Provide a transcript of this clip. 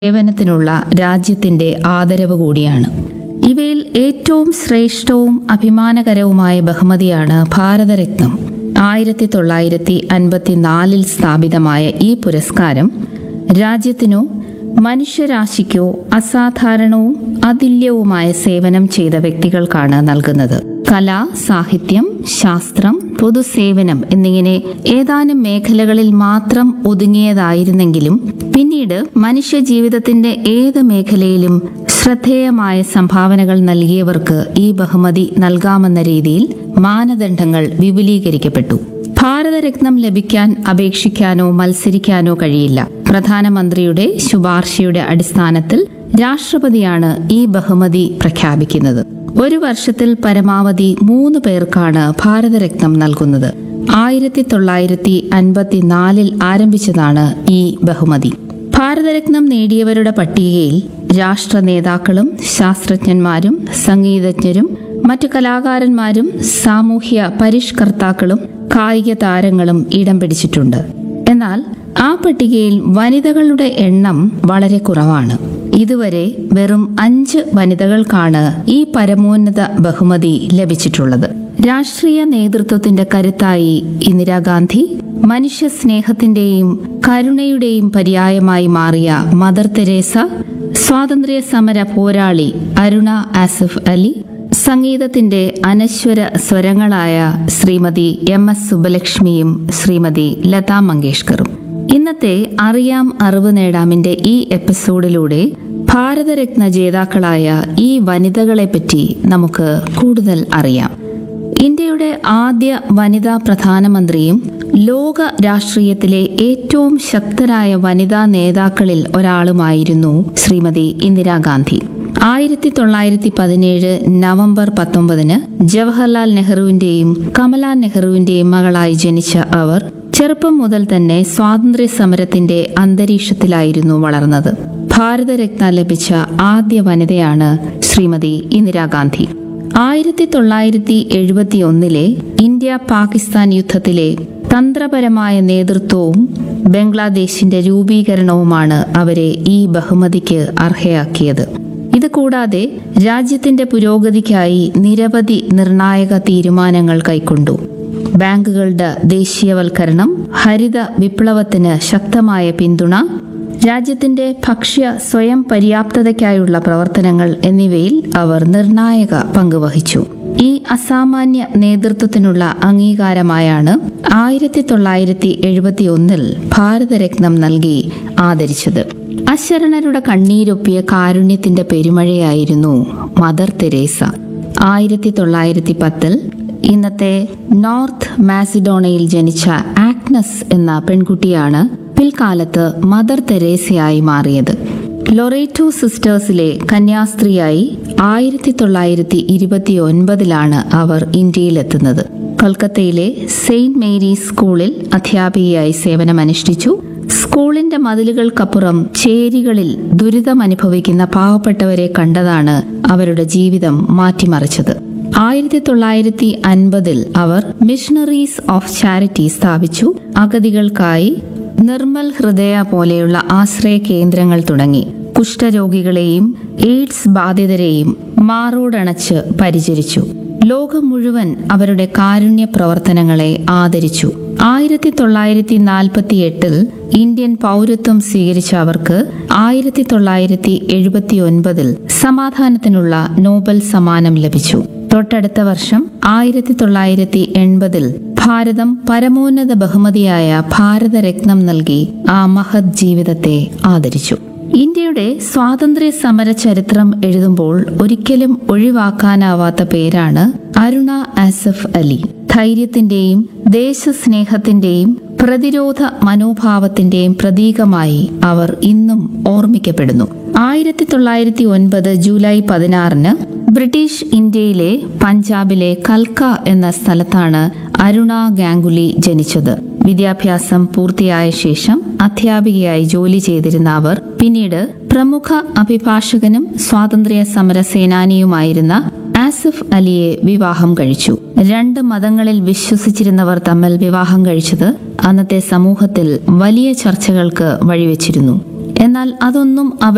സേവനത്തിനുള്ള രാജ്യത്തിന്റെ ആദരവ് കൂടിയാണ് ഇവയിൽ ഏറ്റവും ശ്രേഷ്ഠവും അഭിമാനകരവുമായ ബഹുമതിയാണ് ഭാരതരത്നം ആയിരത്തി തൊള്ളായിരത്തി അൻപത്തിനാലിൽ സ്ഥാപിതമായ ഈ പുരസ്കാരം രാജ്യത്തിനോ മനുഷ്യരാശിക്കോ അസാധാരണവും അതുല്യവുമായ സേവനം ചെയ്ത വ്യക്തികൾക്കാണ് നൽകുന്നത് കല സാഹിത്യം ശാസ്ത്രം പൊതുസേവനം എന്നിങ്ങനെ ഏതാനും മേഖലകളിൽ മാത്രം ഒതുങ്ങിയതായിരുന്നെങ്കിലും പിന്നീട് മനുഷ്യ ജീവിതത്തിന്റെ ഏത് മേഖലയിലും ശ്രദ്ധേയമായ സംഭാവനകൾ നൽകിയവർക്ക് ഈ ബഹുമതി നൽകാമെന്ന രീതിയിൽ മാനദണ്ഡങ്ങൾ വിപുലീകരിക്കപ്പെട്ടു ഭാരതരത്നം ലഭിക്കാൻ അപേക്ഷിക്കാനോ മത്സരിക്കാനോ കഴിയില്ല പ്രധാനമന്ത്രിയുടെ ശുപാർശയുടെ അടിസ്ഥാനത്തിൽ രാഷ്ട്രപതിയാണ് ഈ ബഹുമതി പ്രഖ്യാപിക്കുന്നത് ഒരു വർഷത്തിൽ പരമാവധി മൂന്ന് പേർക്കാണ് ഭാരതരത്നം നൽകുന്നത് ആയിരത്തി തൊള്ളായിരത്തി അൻപത്തിനാലിൽ ആരംഭിച്ചതാണ് ഈ ബഹുമതി ഭാരതരത്നം നേടിയവരുടെ പട്ടികയിൽ രാഷ്ട്ര നേതാക്കളും ശാസ്ത്രജ്ഞന്മാരും സംഗീതജ്ഞരും മറ്റു കലാകാരന്മാരും സാമൂഹ്യ പരിഷ്കർത്താക്കളും കായിക താരങ്ങളും ഇടം പിടിച്ചിട്ടുണ്ട് എന്നാൽ ആ പട്ടികയിൽ വനിതകളുടെ എണ്ണം വളരെ കുറവാണ് ഇതുവരെ വെറും അഞ്ച് വനിതകൾക്കാണ് ഈ പരമോന്നത ബഹുമതി ലഭിച്ചിട്ടുള്ളത് രാഷ്ട്രീയ നേതൃത്വത്തിന്റെ കരുത്തായി ഇന്ദിരാഗാന്ധി മനുഷ്യ സ്നേഹത്തിന്റെയും കരുണയുടെയും പര്യായമായി മാറിയ മദർ തെരേസ സ്വാതന്ത്ര്യ സമര പോരാളി അരുണ ആസിഫ് അലി സംഗീതത്തിന്റെ അനശ്വര സ്വരങ്ങളായ ശ്രീമതി എം എസ് സുബലക്ഷ്മിയും ശ്രീമതി ലതാ മങ്കേഷ്കറും ഇന്നത്തെ അറിയാം അറിവ് നേടാമിന്റെ ഈ എപ്പിസോഡിലൂടെ ഭാരതരത്ന ജേതാക്കളായ ഈ വനിതകളെപ്പറ്റി നമുക്ക് കൂടുതൽ അറിയാം ഇന്ത്യയുടെ ആദ്യ വനിതാ പ്രധാനമന്ത്രിയും ലോക രാഷ്ട്രീയത്തിലെ ഏറ്റവും ശക്തരായ വനിതാ നേതാക്കളിൽ ഒരാളുമായിരുന്നു ശ്രീമതി ഇന്ദിരാഗാന്ധി ആയിരത്തി തൊള്ളായിരത്തി പതിനേഴ് നവംബർ പത്തൊമ്പതിന് ജവഹർലാൽ നെഹ്റുവിന്റെയും കമല നെഹ്റുവിന്റെയും മകളായി ജനിച്ച അവർ ചെറുപ്പം മുതൽ തന്നെ സ്വാതന്ത്ര്യ സമരത്തിന്റെ അന്തരീക്ഷത്തിലായിരുന്നു വളർന്നത് ഭാരതരത്ന ലഭിച്ച ആദ്യ വനിതയാണ് ശ്രീമതി ഇന്ദിരാഗാന്ധി ആയിരത്തി തൊള്ളായിരത്തി എഴുപത്തി ഒന്നിലെ ഇന്ത്യ പാകിസ്ഥാൻ യുദ്ധത്തിലെ തന്ത്രപരമായ നേതൃത്വവും ബംഗ്ലാദേശിന്റെ രൂപീകരണവുമാണ് അവരെ ഈ ബഹുമതിക്ക് അർഹയാക്കിയത് ഇത് കൂടാതെ രാജ്യത്തിന്റെ പുരോഗതിക്കായി നിരവധി നിർണായക തീരുമാനങ്ങൾ കൈക്കൊണ്ടു ബാങ്കുകളുടെ ദേശീയവൽക്കരണം ഹരിത വിപ്ലവത്തിന് ശക്തമായ പിന്തുണ രാജ്യത്തിന്റെ ഭക്ഷ്യ സ്വയം പര്യാപ്തതയ്ക്കായുള്ള പ്രവർത്തനങ്ങൾ എന്നിവയിൽ അവർ നിർണായക പങ്കുവഹിച്ചു ഈ അസാമാന്യ നേതൃത്വത്തിനുള്ള അംഗീകാരമായാണ് ആയിരത്തി തൊള്ളായിരത്തി എഴുപത്തി ഒന്നിൽ ഭാരതരത്നം നൽകി ആദരിച്ചത് അശരണരുടെ കണ്ണീരൊപ്പിയ കാരുണ്യത്തിന്റെ പെരുമഴയായിരുന്നു മദർ തെരേസ ആയിരത്തി തൊള്ളായിരത്തി പത്തിൽ ഇന്നത്തെ നോർത്ത് മാസിഡോണയിൽ ജനിച്ച ആഗ്നസ് എന്ന പെൺകുട്ടിയാണ് പിൽക്കാലത്ത് മദർ തെരേസയായി മാറിയത് ലൊറേറ്റോ സിസ്റ്റേഴ്സിലെ കന്യാസ്ത്രീയായി ആയിരത്തി തൊള്ളായിരത്തി ഇരുപത്തി ഒൻപതിലാണ് അവർ ഇന്ത്യയിലെത്തുന്നത് കൊൽക്കത്തയിലെ സെയിന്റ് മേരീസ് സ്കൂളിൽ അധ്യാപികയായി സേവനമനുഷ്ഠിച്ചു സ്കൂളിന്റെ മതിലുകൾക്കപ്പുറം ചേരികളിൽ ദുരിതമനുഭവിക്കുന്ന പാവപ്പെട്ടവരെ കണ്ടതാണ് അവരുടെ ജീവിതം മാറ്റിമറിച്ചത് ആയിരത്തി തൊള്ളായിരത്തി അൻപതിൽ അവർ മിഷണറീസ് ഓഫ് ചാരിറ്റി സ്ഥാപിച്ചു അഗതികൾക്കായി നിർമ്മൽ ഹൃദയ പോലെയുള്ള ആശ്രയ കേന്ദ്രങ്ങൾ തുടങ്ങി കുഷ്ഠരോഗികളെയും എയ്ഡ്സ് ബാധിതരെയും മാറോടണച്ച് പരിചരിച്ചു ലോകം മുഴുവൻ അവരുടെ കാരുണ്യ പ്രവർത്തനങ്ങളെ ആദരിച്ചു ആയിരത്തി തൊള്ളായിരത്തി നാൽപ്പത്തി എട്ടിൽ ഇന്ത്യൻ പൗരത്വം സ്വീകരിച്ച അവർക്ക് ആയിരത്തി തൊള്ളായിരത്തി എഴുപത്തി ഒൻപതിൽ സമാധാനത്തിനുള്ള നോബൽ സമ്മാനം ലഭിച്ചു തൊട്ടടുത്ത വർഷം ആയിരത്തി തൊള്ളായിരത്തി എൺപതിൽ ഭാരതം പരമോന്നത ബഹുമതിയായ ഭാരതരത്നം നൽകി ആ മഹത് ജീവിതത്തെ ആദരിച്ചു ഇന്ത്യയുടെ സ്വാതന്ത്ര്യ സമര ചരിത്രം എഴുതുമ്പോൾ ഒരിക്കലും ഒഴിവാക്കാനാവാത്ത പേരാണ് അരുണ ആസഫ് അലി ധൈര്യത്തിന്റെയും ദേശസ്നേഹത്തിന്റെയും പ്രതിരോധ മനോഭാവത്തിന്റെയും പ്രതീകമായി അവർ ഇന്നും ഓർമ്മിക്കപ്പെടുന്നു ആയിരത്തി തൊള്ളായിരത്തി ഒൻപത് ജൂലൈ പതിനാറിന് ബ്രിട്ടീഷ് ഇന്ത്യയിലെ പഞ്ചാബിലെ കൽക്ക എന്ന സ്ഥലത്താണ് അരുണ ഗാംഗുലി ജനിച്ചത് വിദ്യാഭ്യാസം പൂർത്തിയായ ശേഷം അധ്യാപികയായി ജോലി ചെയ്തിരുന്ന അവർ പിന്നീട് പ്രമുഖ അഭിഭാഷകനും സ്വാതന്ത്ര്യ സമര സേനാനിയുമായിരുന്ന ആസിഫ് അലിയെ വിവാഹം കഴിച്ചു രണ്ട് മതങ്ങളിൽ വിശ്വസിച്ചിരുന്നവർ തമ്മിൽ വിവാഹം കഴിച്ചത് അന്നത്തെ സമൂഹത്തിൽ വലിയ ചർച്ചകൾക്ക് വഴിവെച്ചിരുന്നു എന്നാൽ അതൊന്നും അവർ